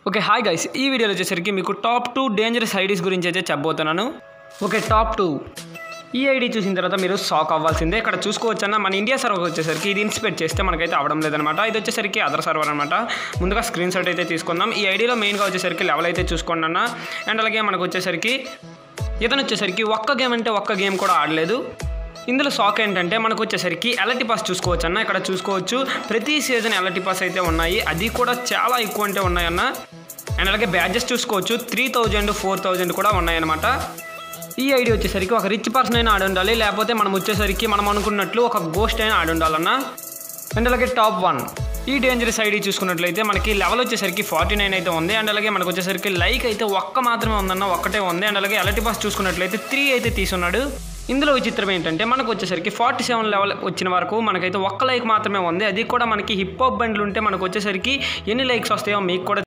okay hi guys ఈ వీడియోలో వచ్చేసరికి మీకు టాప్ టూ డేంజరస్ ఐడీస్ గురించి అయితే చెప్పబోతున్నాను ఓకే టాప్ టూ ఈ ఐడి చూసిన తర్వాత మీరు షాక్ అవ్వాల్సిందే ఇక్కడ చూసుకోవచ్చన్న మన ఇండియా సర్వర్ వచ్చేసరికి ఇది ఇన్స్పెక్ట్ చేస్తే మనకైతే అవడం లేదనమాట ఇది వచ్చేసరికి అదర్ సర్వర్ అనమాట ముందుగా స్క్రీన్ షాట్ అయితే తీసుకుందాం ఈ ఐడిలో మెయిన్గా వచ్చేసరికి లెవెల్ అయితే చూసుకోండి అన్న అండ్ అలాగే మనకు వచ్చేసరికి ఇతను వచ్చేసరికి ఒక్క గేమ్ అంటే ఒక్క గేమ్ కూడా ఆడలేదు ఇందులో షాక్ ఏంటంటే మనకు వచ్చేసరికి ఎలటి పాస్ చూసుకోవచ్చు అన్న ఇక్కడ చూసుకోవచ్చు ప్రతి సీజన్ ఎలటి పాస్ అయితే ఉన్నాయి అది కూడా చాలా ఎక్కువ అంటే ఉన్నాయన్న అండ్ అలాగే బ్యాడ్జెస్ చూసుకోవచ్చు త్రీ థౌజండ్ ఫోర్ థౌజండ్ కూడా ఉన్నాయన్నమాట ఈ ఐడి వచ్చేసరికి ఒక రిచ్ పర్సన్ అయినా ఆడి ఉండాలి లేకపోతే మనం వచ్చేసరికి మనం అనుకున్నట్లు ఒక గోస్ట్ అయినా ఆడి ఉండాలన్న అండ్ అలాగే టాప్ వన్ ఈ డేంజరస్ ఐడి చూసుకున్నట్లయితే మనకి లెవెల్ వచ్చేసరికి ఫార్టీ నైన్ అయితే ఉంది అండ్ అలాగే మనకు వచ్చేసరికి లైక్ అయితే ఒక్క మాత్రమే ఉందన్న ఒక్కటే ఉంది అండ్ అలాగే ఎలటి పాస్ చూసుకున్నట్లయితే త్రీ అయితే తీసున్నాడు ఇందులో విచిత్రం ఏంటంటే మనకు వచ్చేసరికి ఫార్టీ సెవెన్ లెవెల్ వచ్చిన వరకు మనకైతే ఒక్క లైక్ మాత్రమే ఉంది అది కూడా మనకి హిప్ హాప్ బండ్లు ఉంటే మనకు వచ్చేసరికి ఎన్ని లైక్స్ వస్తాయో మీకు కూడా